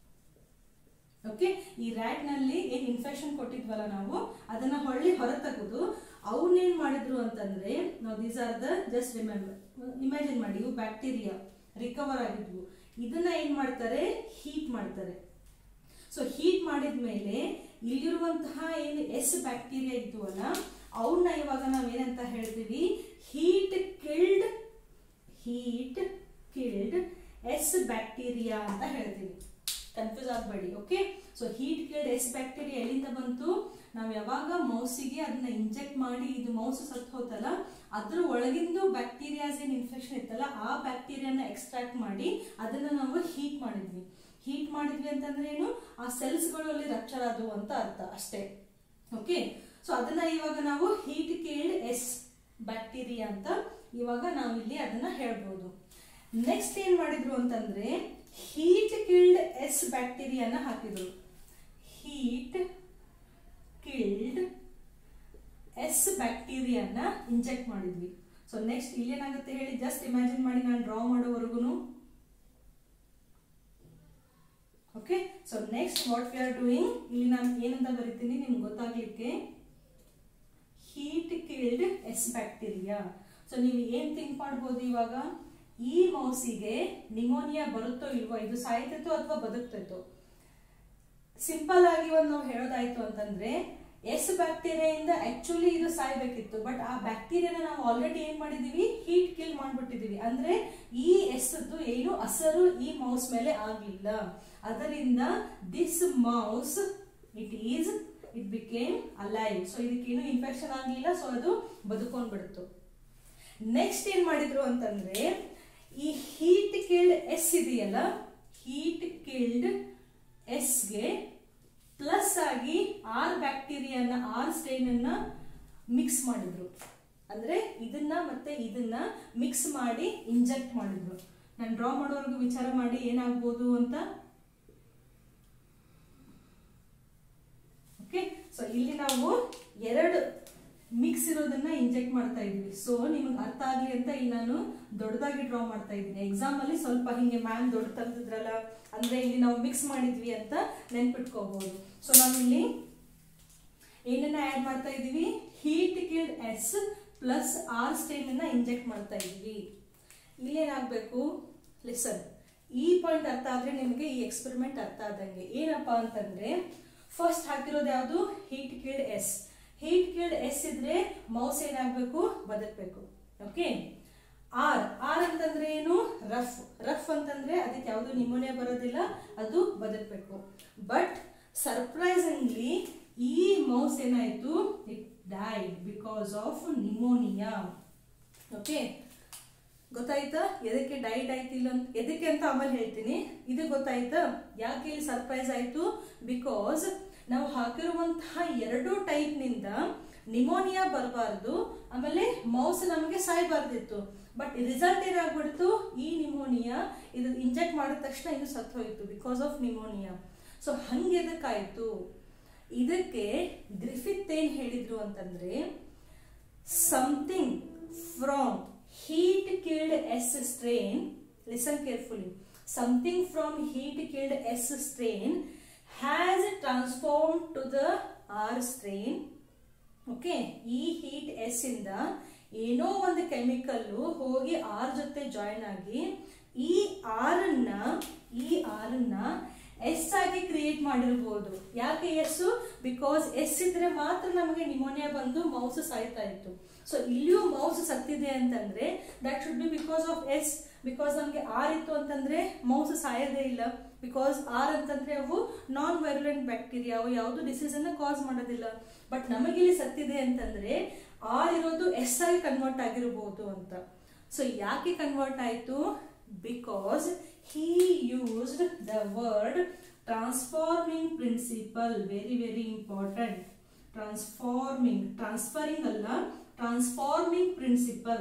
okay ಈ ರ್ಯಾಟ್ ನಲ್ಲಿ ಏನ್ ಇನ್ಫೆಕ್ಷನ್ ಕೊಟ್ಟಿದ್ವಲ್ಲ ನಾವು ಅದನ್ನ ಹೊಳ್ಳಿ ಹೊರ ತೆಗೆದು ಅವನ್ನೇನ್ ಮಾಡಿದ್ರು ಅಂತಂದ್ರೆ ನಾವು these are the just remember imagine ಮಾಡಿ ಇವು ಬ್ಯಾಕ್ಟೀರಿಯಾ ರಿಕವರ್ ಆಗಿದ್ವು ಇದನ್ನ ಏನ್ ಮಾಡ್ತಾರೆ ಹೀಟ್ ಮಾಡ್ತಾರೆ ಸೊ ಹೀಟ್ ಮಾಡಿದ್ಮೇಲೆ ಇಲ್ಲಿರುವಂತಹ ಏನು ಎಸ್ ಬ್ಯಾಕ್ಟೀರಿಯಾ ಇದ್ವಲ್ಲ ಅವನ್ನ ಇವಾಗ ನಾವೇನಂತ ಹೇಳ್ತೀವಿ heat killed heat killed S bacteria ಅಂತ ಹೇಳ್ತೀವಿ ಕನ್ಫ್ಯೂಸ್ ಆಗಬೇಡಿ okay so heat killed S bacteria ಎಲ್ಲಿಂದ ಬಂತು ನಾವು ಯಾವಾಗ ಮೌಸಿಗೆ ಅದನ್ನ ಇಂಜೆಕ್ಟ್ ಮಾಡಿ ಇದು ಮೌಸ್ ಸತ್ತು ಹೋತಲ್ಲ ಅದ್ರ ಒಳಗಿಂದು ಬ್ಯಾಕ್ಟೀರಿಯಾಸ್ ಏನು ಇನ್ಫೆಕ್ಷನ್ ಇತ್ತಲ್ಲ ಆ ಬ್ಯಾಕ್ಟೀರಿಯಾನ ಎಕ್ಸ್ಟ್ರಾಕ್ಟ್ ಮಾಡಿ ಅದನ್ನ ನಾವು ಹೀಟ್ ಮಾಡಿದ್ವಿ ಹೀಟ್ ಮಾಡಿದ್ವಿ ಅಂತಂದ್ರೆ ಏನು ಆ ಸೆಲ್ಸ್ಗಳು ಅಲ್ಲಿ ರಪ್ಚರ್ ಆದವು ಅಂತ ಅರ್ಥ ಅಷ್ಟೇ ಓಕೆ ಸೊ ಅದನ್ನ ಇವಾಗ ನಾವು ಹೀಟ್ ಕಿಲ್ಡ್ ಎಸ್ ಬ್ಯಾಕ್ಟೀರಿಯಾ ಅಂತ ಇವಾಗ ನಾವು ಇಲ್ಲಿ ಅದನ್ನ ಹೇಳ್ಬೋದು ನೆಕ್ಸ್ಟ್ ಏನ್ ಮಾಡಿದ್ರು ಅಂತಂದ್ರೆ ಹೀಟ್ ಕಿಲ್ಡ್ ಎಸ್ ಬ್ಯಾಕ್ಟೀರಿಯಾನ ಹಾಕಿದ್ರು ಹೀಟ್ ಕಿಲ್ಡ್ ಎಸ್ ಬ್ಯಾಕ್ಟೀರಿಯಾನ ಇಂಜೆಕ್ಟ್ ಮಾಡಿದ್ವಿ ಸೊ ನೆಕ್ಸ್ಟ್ ಇಲ್ಲೇನಾಗುತ್ತೆ ಹೇಳಿ ಜಸ್ಟ್ ಇಮ್ಯಾಜಿನ್ ಮಾಡಿ ನಾನು ಡ್ರಾ ಮಾಡೋವರೆಗೂ okay so next what we are doing ಇಲ್ಲಿ ನಾನು ಏನಂತ ಬರಿತೀನಿ ನಿಮ್ಗೆ ಗೊತ್ತಾಗ್ಲಿಕ್ಕೆ heat killed S bacteria so ನೀವು ಏನ್ ಥಿಂಕ್ ಮಾಡ್ಬೋದು ಇವಾಗ ಈ ಮೌಸಿಗೆ ನಿಮೋನಿಯಾ ಬರುತ್ತೋ ಇಲ್ವೋ ಇದು ಸಾಯ್ತೈತೋ ಅಥವಾ ಬದುಕ್ತೈತೋ ಸಿಂಪಲ್ ಆಗಿ ಒಂದು ನಾವು ಹೇಳೋದಾಯ್ತು ಅಂತಂದ್ರೆ ಎಸ್ ಬ್ಯಾಕ್ಟೀರಿಯಾಯಿಂದ ಆಕ್ಚುಲಿ ಇದು ಸಾಯ್ಬೇಕಿತ್ತು ಬಟ್ ಆ ಬ್ಯಾಕ್ಟೀರಿಯಾನ ನಾವು ಆಲ್ರೆಡಿ ಏನ್ ಮಾಡಿದೀವಿ ಹೀಟ್ ಕಿಲ್ ಮಾಡ್ಬಿಟ್ಟಿದೀವಿ ಅಂದ್ರೆ ಈ ಎಸ್ದು ಏನು ಅಸರು ಈ ಮೌಸ್ ಮೇಲೆ ಆಗ್ಲಿಲ್ಲ ಅದರಿಂದ this mouse it is it became alive so ಇದಕ್ಕೇನು ಇನ್ಫೆಕ್ಷನ್ ಆಗ್ಲಿಲ್ಲ ಸೊ ಅದು ಬದುಕೊಂಡ್ಬಿಡ್ತು ನೆಕ್ಸ್ಟ್ ಏನ್ ಮಾಡಿದ್ರು ಅಂತಂದ್ರೆ ಈ ಹೀಟ್ ಕಿಲ್ಡ್ ಎಸ್ ಇದೆಯಲ್ಲ ಹೀಟ್ ಕಿಲ್ಡ್ ಎಸ್ಗೆ ಪ್ಲಸ್ ಆಗಿ ಆರ್ ಬ್ಯಾಕ್ಟೀರಿಯಾನ ಆರ್ ಸ್ಟೈನ್ ಅನ್ನ ಮಿಕ್ಸ್ ಮಾಡಿದ್ರು ಅಂದ್ರೆ ಇದನ್ನ ಮತ್ತೆ ಇದನ್ನ ಮಿಕ್ಸ್ ಮಾಡಿ ಇಂಜೆಕ್ಟ್ ಮಾಡಿದ್ರು ನಾನು ಡ್ರಾ ಮಾಡೋವರೆಗೂ ವಿಚಾರ ಮಾಡಿ ಏನಾಗ್ಬೋದು ಅಂತ ಓಕೆ ಸೊ ಇಲ್ಲಿ ನಾವು ಎರಡು ಮಿಕ್ಸ್ ಇರೋದನ್ನ ಇಂಜೆಕ್ಟ್ ಮಾಡ್ತಾ ಇದೀವಿ ಸೊ ನಿಮಗೆ ಅರ್ಥ ಆಗ್ಲಿ ಅಂತ ಇಲ್ಲಿ ನಾನು ದೊಡ್ಡದಾಗಿ ಡ್ರಾ ಮಾಡ್ತಾ ಇದ್ದೀನಿ ಎಕ್ಸಾಮ್ ಅಲ್ಲಿ ಸ್ವಲ್ಪ ಹಿಂಗೆ ಮ್ಯಾಮ್ ದೊಡ್ಡ ತಂದಿದ್ರಲ್ಲ ಅಂದ್ರೆ ಇಲ್ಲಿ ನಾವು ಮಿಕ್ಸ್ ಮಾಡಿದ್ವಿ ಅಂತ ನೆನ್ಪಿಟ್ಕೋಬಹುದು ಸೊ ನಾವು ಇಲ್ಲಿ ಏನನ್ನ ಆಡ್ ಮಾಡ್ತಾ ಇದೀವಿ heat killed S plus R strain ಅನ್ನ ಇಂಜೆಕ್ಟ್ ಮಾಡ್ತಾ ಇದೀವಿ ಇಲ್ಲಿ ಏನಾಗಬೇಕು ಲಿಸನ್ ಈ ಪಾಯಿಂಟ್ ಅರ್ಥ ಆದ್ರೆ ನಿಮಗೆ ಈ ಎಕ್ಸ್ಪೆರಿಮೆಂಟ್ ಅರ್ಥ ಆದಂಗೆ ಏನಪ್ಪಾ ಅಂತಂದ್ರೆ ಫಸ್ಟ್ ಹಾಕಿರೋದು ಯಾವುದು heat killed S heat killed S ಇದ್ರೆ ಮೌಸ್ ಏನಾಗಬೇಕು ಬದುಕಬೇಕು ಓಕೆ ಆರ್ ಆರ್ ಅಂತಂದ್ರೆ ಏನು ರಫ್ ರಫ್ ಅಂತಂದ್ರೆ ಅದಕ್ಕೆ ಯಾವುದು ನಿಮೋನಿಯಾ ಬರೋದಿಲ್ಲ ಅದು ಬದುಕಬೇಕು ಬಟ್ ಸರ್ಪ್ರೈಸಿಂಗ್ಲಿ ಈ ಮೌಸ್ ಏನಾಯ್ತು it died because of pneumonia okay ಗೊತ್ತಾಯ್ತಾ ಎದಕ್ಕೆ ಡೈಟ್ ಆಯ್ತಿಲ್ಲ ಅಂತ ಎದಕ್ಕೆ ಅಂತ ಆಮೇಲೆ ಹೇಳ್ತೀನಿ ಇದು ಗೊತ್ತಾಯ್ತಾ ಯಾಕೆ ಇಲ್ಲಿ ಸರ್ಪ್ರೈಸ್ ಆಯ್ತು ಬಿಕಾಸ್ ನಾವು ಹಾಕಿರುವಂತಹ ಎರಡು ಟೈಪ್ ನಿಂದ ನಿಮೋನಿಯಾ ಬರಬಾರ್ದು ಆಮೇಲೆ ಮೌಸ್ ನಮಗೆ ಸಾಯ್ಬಾರ್ದಿತ್ತು ಬಟ್ ರಿಸಲ್ಟ್ ಏನಾಗ್ಬಿಡ್ತು ಈ ನಿಮೋನಿಯಾ ಇದು ಇಂಜೆಕ್ಟ್ ಮಾಡಿದ ತಕ್ಷಣ ಇದು ಸತ್ತೋಯ್ತು ಬಿಕಾಸ್ ಆಫ್ ನಿಮೋನಿಯಾ ಸೊ ಹಂಗೆ ಎದಕ್ಕಾಯ್ತು ಇದಕ್ಕೆ ಗ್ರಿಫಿತ್ ಏನ್ ಹೇಳಿದ್ರು ಅಂತಂದ್ರೆ something from heat killed S strain, listen carefully, something from heat killed S strain has transformed to the R strain. Okay ಈ ಹೀಟ್ ಎಸ್ ಇಂದ ಏನೋ ಒಂದು ಕೆಮಿಕಲ್ ಹೋಗಿ ಆರ್ ಜೊತೆ ಜಾಯಿನ್ ಆಗಿ ಈ ಆರ್ ಅನ್ನ ಈ ಆರ್ ಅನ್ನ ಎಸ್ ಆಗಿ ಕ್ರಿಯೇಟ್ ಮಾಡಿರ್ಬೋದು ಯಾಕೆ ಎಸ್ ಬಿಕಾಸ್ ಎಸ್ ಇದ್ರೆ ಮಾತ್ರ ನಮಗೆ ನಿಮೋನಿಯಾ ಬಂದು ಮೌಸ್ ಸಾಯ್ತಾ ಇತ್ತು ಸೊ ಇಲ್ಲಿಯೂ ಮೌಸ್ ಸತ್ತಿದೆ ಅಂತಂದ್ರೆ that should be because of S because ನಮಗೆ ಆರ್ ಇತ್ತು ಅಂತಂದ್ರೆ ಮೌಸ್ ಸಾಯೋದೇ ಇಲ್ಲ ಬಿಕಾಸ್ ಆರ್ ಅಂತಂದ್ರೆ ಅವು ನಾನ್ ವೈರುಲೆಂಟ್ ಬ್ಯಾಕ್ಟೀರಿಯಾ ಅವು ಯಾವುದು ಡಿಸೀಸ್ ಅನ್ನ ಕಾಸ್ ಮಾಡೋದಿಲ್ಲ ಬಟ್ ನಮಗಿಲ್ಲಿ ಸತ್ತಿದೆ ಅಂತಂದ್ರೆ ಆರ್ ಇರೋದು ಎಸ್ ಆಗಿ ಕನ್ವರ್ಟ್ ಆಗಿರಬಹುದು ಅಂತ ಸೊ ಯಾಕೆ ಕನ್ವರ್ಟ್ ಆಯ್ತು because he used the word transforming principle very very important transforming transferring ಅಲ್ಲ transforming principle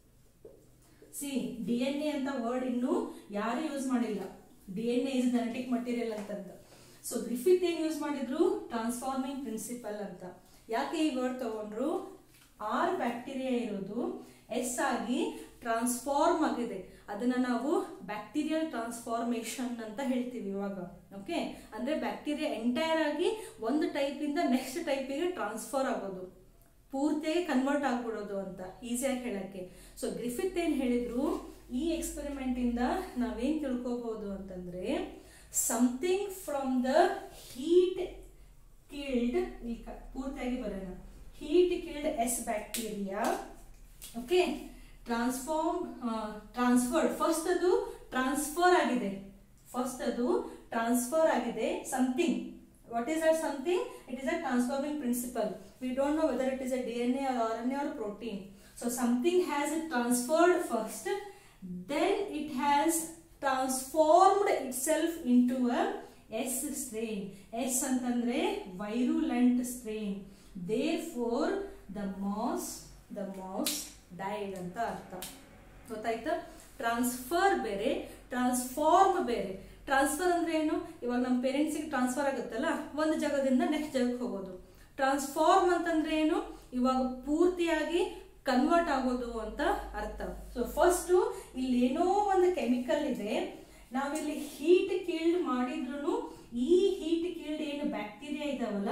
C D N A ಅಂತ ವರ್ಡ್ ಇನ್ನು ಯಾರು ಯೂಸ್ ಮಾಡಿಲ್ಲ D N A is genetic material ಅಂತಂದ ಸೊ ಗ್ರಿಫಿತ್ ಏನ್ ಯೂಸ್ ಮಾಡಿದ್ರು ಟ್ರಾನ್ಸ್ಫಾರ್ಮಿಂಗ್ ಪ್ರಿನ್ಸಿಪಲ್ ಅಂತ ಯಾಕೆ ಈ ವರ್ಡ್ ತಗೊಂಡ್ರು ಆರ್ ಬ್ಯಾಕ್ಟೀರಿಯಾ ಇರೋದು ಎಸ್ ಆಗಿ ಟ್ರಾನ್ಸ್ಫಾರ್ಮ್ ಆಗಿದೆ ಅದನ್ನ ನಾವು ಬ್ಯಾಕ್ಟೀರಿಯಲ್ ಟ್ರಾನ್ಸ್ಫಾರ್ಮೇಶನ್ ಅಂತ ಹೇಳ್ತೀವಿ ಇವಾಗ ಓಕೆ ಅಂದ್ರೆ ಬ್ಯಾಕ್ಟೀರಿಯಾ ಎಂಟೈರ್ ಆಗಿ ಒಂದು ಟೈಪ್ ಇಂದ ನೆಕ್ಸ್ಟ್ ಟೈಪಿಗೆ ಟ್ರಾನ್ಸ್ಫರ್ ಆಗೋದು ಪೂರ್ತಿಯಾಗಿ ಕನ್ವರ್ಟ್ ಆಗ್ಬಿಡೋದು ಅಂತ ಈಸಿಯಾಗಿ ಹೇಳಕ್ಕೆ ಸೊ ಗ್ರಿಫಿತ್ ಏನ್ ಹೇಳಿದ್ರು ಈ ಎಕ್ಸ್ಪೆರಿಮೆಂಟ್ ಇಂದ ನಾವೇನ್ ತಿಳ್ಕೊಬಹುದು ಅಂತಂದ್ರೆ something from the heat killed ಪೂರ್ತಿಯಾಗಿ ಬರೋಣ heat killed S bacteria okay transform transferred first ಅದು ಟ್ರಾನ್ಸ್ಫರ್ ಆಗಿದೆ ಫಸ್ಟ್ ಅದು ಟ್ರಾನ್ಸ್ಫರ್ ಆಗಿದೆ something what is that something it is a transforming principle we don't know whether it is a dna or rna or protein so something has transferred first then it has transformed itself into a s strain s ಅಂತಂದ್ರೆ virulent strain therefore the mouse the mouse died ಅಂತ ಅರ್ಥ ಗೊತ್ತಾಯ್ತಾ transfer ಬೇರೆ transform ಬೇರೆ transfer ಅಂದ್ರೆ ಏನು ಇವಾಗ ನಮ್ಮ ಪೇರೆಂಟ್ಸಿಗೆ ಟ್ರಾನ್ಸ್ಫರ್ ಆಗುತ್ತಲ್ಲ ಒಂದು ಜಾಗದಿಂದ ನೆಕ್ಸ್ಟ್ ಜಾಗಕ್ಕೆ ಹೋಗೋದು ಟ್ರಾನ್ಸ್ಫಾರ್ಮ್ ಅಂತಂದ್ರೆ ಏನು ಇವಾಗ ಪೂರ್ತಿಯಾಗಿ ಕನ್ವರ್ಟ್ ಆಗೋದು ಅಂತ ಅರ್ಥ ಸೊ ಫಸ್ಟ್ ಇಲ್ಲಿ ಏನೋ ಒಂದು ಕೆಮಿಕಲ್ ಇದೆ ನಾವಿಲ್ಲಿ ಹೀಟ್ ಕಿಲ್ಡ್ ಮಾಡಿದ್ರು ಈ ಹೀಟ್ ಕಿಲ್ಡ್ ಏನು ಬ್ಯಾಕ್ಟೀರಿಯಾ ಇದಾವಲ್ಲ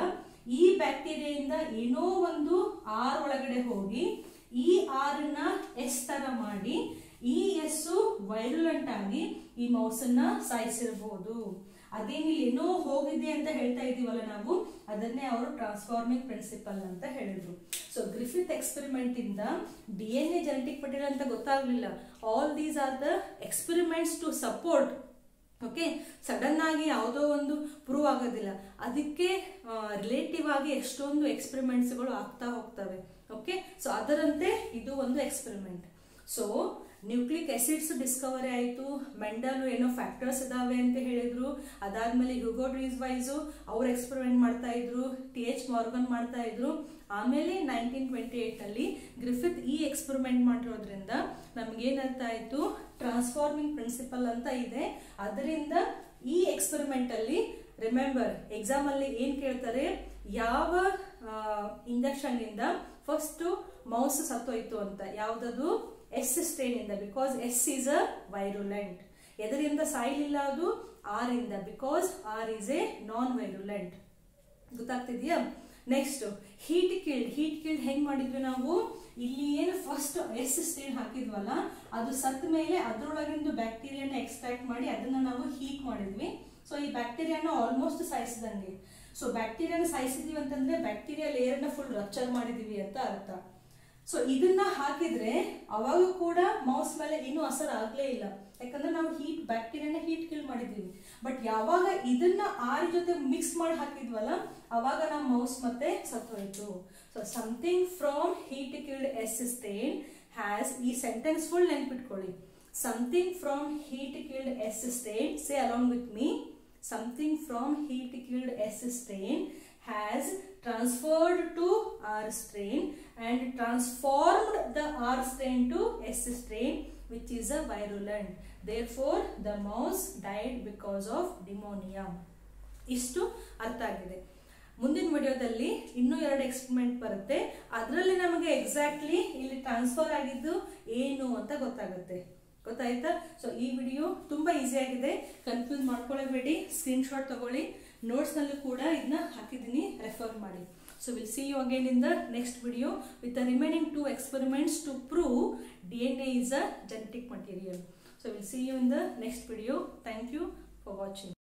ಈ ಬ್ಯಾಕ್ಟೀರಿಯಾದಿಂದ ಏನೋ ಒಂದು ಆರ್ ಒಳಗಡೆ ಹೋಗಿ ಈ ಆರನ್ನ ಎಸ್ ತರ ಮಾಡಿ ಈ ಎಸ್ಸು ವೈರುಲೆಂಟ್ ಆಗಿ ಈ ಮೌಸನ್ನ ಸಾಯಿಸಿರಬಹುದು ಅದೇನಿಲ್ಲ ಏನೋ ಹೋಗಿದೆ ಅಂತ ಹೇಳ್ತಾ ಇದೀವಲ್ಲ ನಾವು ಅದನ್ನೇ ಅವರು ಟ್ರಾನ್ಸ್ಫಾರ್ಮಿಂಗ್ ಪ್ರಿನ್ಸಿಪಲ್ ಅಂತ ಹೇಳಿದ್ರು ಸೊ ಗ್ರಿಫಿತ್ ಎಕ್ಸ್ಪೆರಿಮೆಂಟ್ ಇಂದ ಡಿ ಎನ್ ಎ ಜೆನೆಟಿಕ್ ಪಟೇಲ್ ಅಂತ ಗೊತ್ತಾಗ್ಲಿಲ್ಲ all these are the experiments to support okay sudden ಆಗಿ ಯಾವುದೋ ಒಂದು ಪ್ರೂವ್ ಆಗೋದಿಲ್ಲ ಅದಕ್ಕೆ ರಿಲೇಟಿವ್ ಆಗಿ ಎಷ್ಟೊಂದು ಎಕ್ಸ್ಪೆರಿಮೆಂಟ್ಸ್ಗಳು ಆಗ್ತಾ ಹೋಗ್ತವೆ ಓಕೆ ಸೊ ಅದರಂತೆ ಇದು ಒಂದು experiment so nucleic acids discovery ಆಯಿತು ಮೆಂಡಲ್ ಏನೋ ಫ್ಯಾಕ್ಟರ್ಸ್ ಇದಾವೆ ಅಂತ ಹೇಳಿದ್ರು ಅದಾದ್ಮೇಲೆ ಹ್ಯೂಗೋ ಡ್ರೀಸ್ ವೈಸು ಅವ್ರು ಎಕ್ಸ್ಪೆರಿಮೆಂಟ್ ಮಾಡ್ತಾ ಇದ್ರು ಟಿ ಎಚ್ ಮಾರ್ಗನ್ ಮಾಡ್ತಾ ಇದ್ರು ಆಮೇಲೆ ನೈನ್ಟೀನ್ ಟ್ವೆಂಟಿ ಏಯ್ಟಲ್ಲಿ ಗ್ರಿಫಿತ್ ಈ ಎಕ್ಸ್ಪೆರಿಮೆಂಟ್ ಮಾಡಿರೋದ್ರಿಂದ ನಮ್ಗೇನರ್ಥ ಆಯಿತು ಟ್ರಾನ್ಸ್ಫಾರ್ಮಿಂಗ್ ಪ್ರಿನ್ಸಿಪಲ್ ಅಂತ ಇದೆ ಅದರಿಂದ ಈ ಎಕ್ಸ್ಪೆರಿಮೆಂಟ್ ಅಲ್ಲಿ ರಿಮೆಂಬರ್ ಎಕ್ಸಾಮ್ ಅಲ್ಲಿ ಏನ್ ಕೇಳ್ತಾರೆ ಯಾವ ಇಂಜೆಕ್ಷನ್ ಇಂದ ಫಸ್ಟ್ ಮೌಸ್ ಸತ್ತೋಯ್ತು ಅಂತ ಯಾವ್ದದು ಎಸ್ ಸ್ಟ್ರೇನ್ ಇಂದ because S is a virulent ಎದರಿಂದ ಸಾಯ್ಲಿಲ್ಲ ಅದು ಆರ್ ಇಂದ because R is a non virulent ಗೊತ್ತಾಗ್ತಿದ್ಯಾ next heat killed heat killed ಹೆಂಗ್ ಮಾಡಿದ್ವಿ ನಾವು ಇಲ್ಲಿ ಏನು ಫಸ್ಟ್ ಎಸ್ ಸ್ಟೇನ್ ಹಾಕಿದ್ವಲ್ಲ ಅದು ಸತ್ತ ಮೇಲೆ ಅದರೊಳಗಿಂದು ಬ್ಯಾಕ್ಟೀರಿಯಾನ ಎಕ್ಸ್ಟ್ರಾಕ್ಟ್ ಮಾಡಿ ಅದನ್ನ ನಾವು ಹೀಟ್ ಮಾಡಿದ್ವಿ ಸೊ ಈ ಬ್ಯಾಕ್ಟೀರಿಯಾನ ಆಲ್ಮೋಸ್ಟ್ ಸಾಯಿಸಿದಂಗೆ ಸೊ ಬ್ಯಾಕ್ಟೀರಿಯಾನ ಸಾಯಿಸಿದೀವಿ ಅಂತಂದ್ರೆ ಬ್ಯಾಕ್ಟೀರಿಯಾ ಲೇಯರ್ನ ಫುಲ್ ರಪ್ಚರ್ ಮಾಡಿದೀವಿ ಅಂತ ಅರ್ಥ ಸೊ ಇದನ್ನ ಹಾಕಿದ್ರೆ ಅವಾಗ ಕೂಡ ಮೌಸ್ ಮೇಲೆ ಏನೂ ಅಸರ್ ಆಗ್ಲೇ ಇಲ್ಲ ಯಾಕಂದ್ರೆ ನಾವು ಹೀಟ್ ಬ್ಯಾಕ್ಟೀರಿಯಾನ ಹೀಟ್ ಕಿಲ್ ಮಾಡಿದೀವಿ ಬಟ್ ಯಾವಾಗ ಇದನ್ನ ಆರ್ ಜೊತೆ ಮಿಕ್ಸ್ ಮಾಡಿ ಹಾಕಿದ್ವಲ್ಲ ಅವಾಗ ನಮ್ಮ ಮೌಸ್ ಮತ್ತೆ ಸತ್ತೋಯ್ತು so something from heat killed S strain has ಈ ಸೆಂಟೆನ್ಸ್ ಫುಲ್ ನೆನ್ಪಿಟ್ಕೊಳ್ಳಿ something from heat killed S strain say along with me something from heat killed S strain has transferred to R strain and transformed the R strain to S strain which is a virulent. Therefore, the mouse died because of pneumonia. ಇಷ್ಟು ಅರ್ಥ ಆಗಿದೆ ಮುಂದಿನ ವಿಡಿಯೋದಲ್ಲಿ ಇನ್ನೂ ಎರಡು experiment ಬರುತ್ತೆ ಅದರಲ್ಲಿ ನಮಗೆ ಎಕ್ಸಾಕ್ಟ್ಲಿ ಇಲ್ಲಿ ಟ್ರಾನ್ಸ್ಫರ್ ಆಗಿದ್ದು ಏನು ಅಂತ ಗೊತ್ತಾಗುತ್ತೆ ಗೊತ್ತಾಯ್ತಾ ಸೊ ಈ ವಿಡಿಯೋ ತುಂಬಾ ಈಸಿ ಆಗಿದೆ ಕನ್ಫ್ಯೂಸ್ ಮಾಡ್ಕೊಳ್ಳೇಬೇಡಿ ಸ್ಕ್ರೀನ್ ಶಾಟ್ ತಗೊಳ್ಳಿ ನೋಟ್ಸ್ ನಲ್ಲೂ ಕೂಡ ಇದನ್ನ ಹಾಕಿದ್ದೀನಿ ರೆಫರ್ ಮಾಡಿ so will see you again in the next video with the remaining two experiments to prove D N A is a genetic material so will see you in the next video thank you for watching